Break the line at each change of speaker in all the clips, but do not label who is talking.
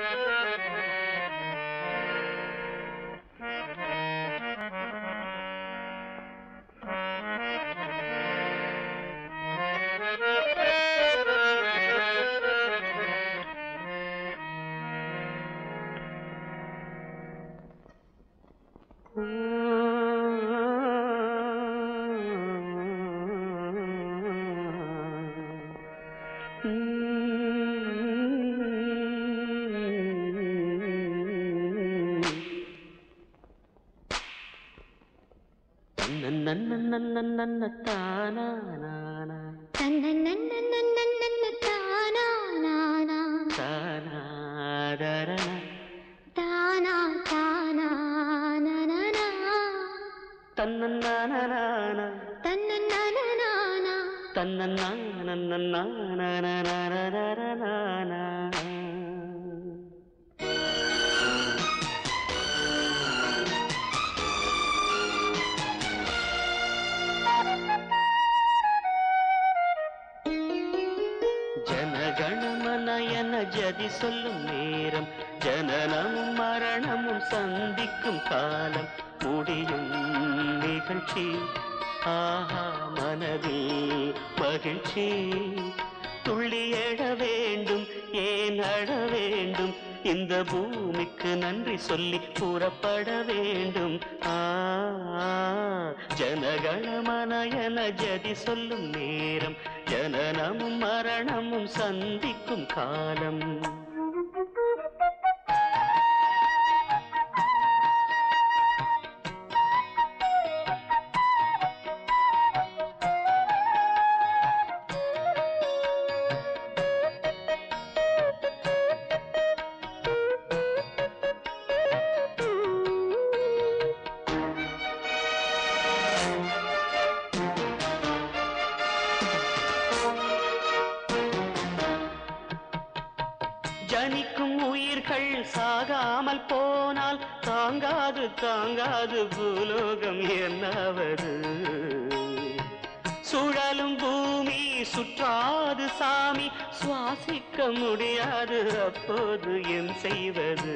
நன்ன தானா நானா
தன்னன்னன்னன்னன்னன்ன தானா நானா
தானாதரண
தானா தானா நனனா
தன்னன்னானா
தன்னன்னனனானா
தன்னன்னானா ஜனகணமனயன ஜதி சொல்லும் நேரம் ஜனனமும் மரணமும் சந்திக்கும் காலம் முடியும் நிகழ்ச்சி ஆஹா மனதில் மகிழ்ச்சி துள்ளி எழ வேண்டும் ஏன் அழ வேண்டும் இந்த பூமிக்கு நன்றி சொல்லி கூறப்பட வேண்டும் ஆ ஜனகணமனயன ஜதி சொல்லும் நேரம் ஜனனமும் மரணமும் சந்திக்கும் காலம் ஜனிக்கும் உயிர்கள் சாகாமல் போனால் தாங்காது தாங்காது பூலோகம் என்னாவது சுழலும் பூமி சுற்றாது சாமி சுவாசிக்க முடியாது அப்போது என் செய்வது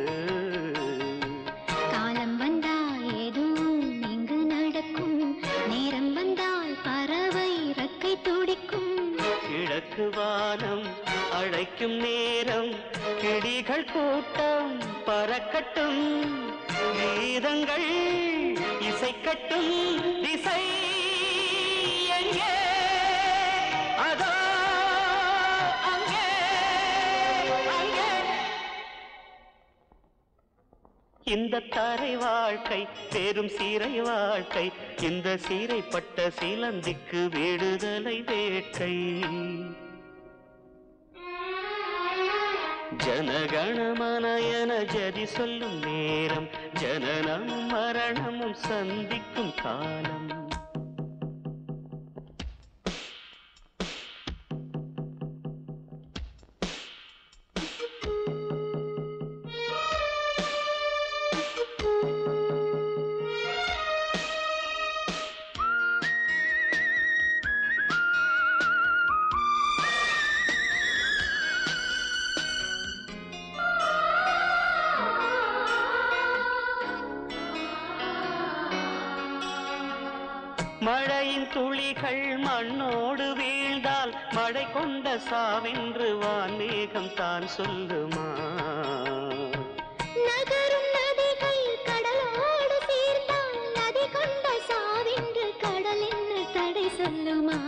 காலம் வந்தால் எதுவும் இங்கு நடக்கும் நேரம் வந்தால் பறவை இறக்கை துடிக்கும்
கிழக்கு வானம் அழைக்கும் நேரம் கிளிகள் கூட்டம் பறக்கட்டும் கீதங்கள் இசைக்கட்டும் திசை எங்கே அதோ அங்கே அங்கே இந்த தரை வாழ்க்கை பெரும் சீரை வாழ்க்கை இந்த சீரைப்பட்ட சீலந்திக்கு விடுதலை வேட்கை ஜனகணமனயன ஜதி சொல்லும் நேரம் ஜனனமும் மரணமும் சந்திக்கும் காலம் மழையின் துளிகள் மண்ணோடு வீழ்ந்தால் மழை கொண்ட சாவென்று வான்மேகம் தான் சொல்லுமா
நகரும் நதிகள் கடலோடு சேர்ந்தால் நதி கொண்ட சாவென்று கடல் என்ன தடை சொல்லுமா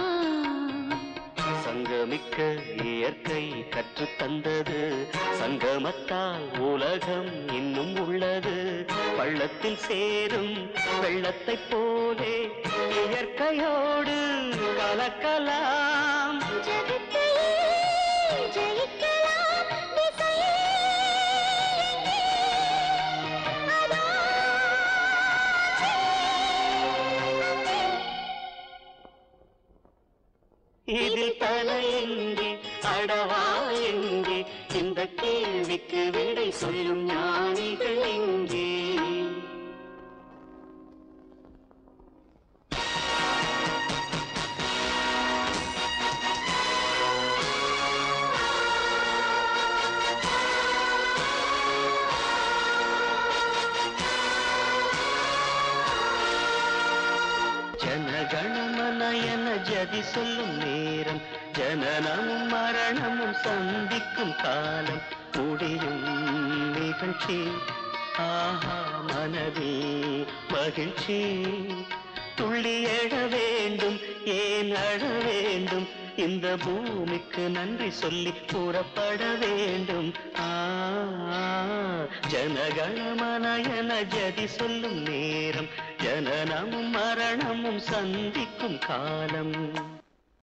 சங்கமிக்க இயற்கை கற்றுத் தந்தது சங்கமத்தால் உலகம் இன்னும் உள்ளது பள்ளத்தில் சேரும் வெள்ளத்தைப் போலே இயற்கையோடு கலக்கலாம்
ஜகத்தையே ஜெயிக்கலாம் திசையே எங்கே? அதோ அங்கே.
இதில் தலை எங்கே அடவா எங்கே இந்த கேள்விக்கு விடை சொல்லும் ஞானிகள் எங்கே ஜதி சொல்லும் நேரம் ஜனனமும் மரணமும் சந்திக்கும் காலம் முடியும் நிகழ்ச்சி ஆஹா மனதில் மகிழ்ச்சி துள்ளி எழ வேண்டும் ஏன் அழ வேண்டும் இந்த பூமிக்கு நன்றி சொல்லி கூறப்பட வேண்டும் ஆ ஜனகணமனயன ஜதி சொல்லும் நேரம் ஜனனமும் மரணமும் சந்திக்கும் காலம்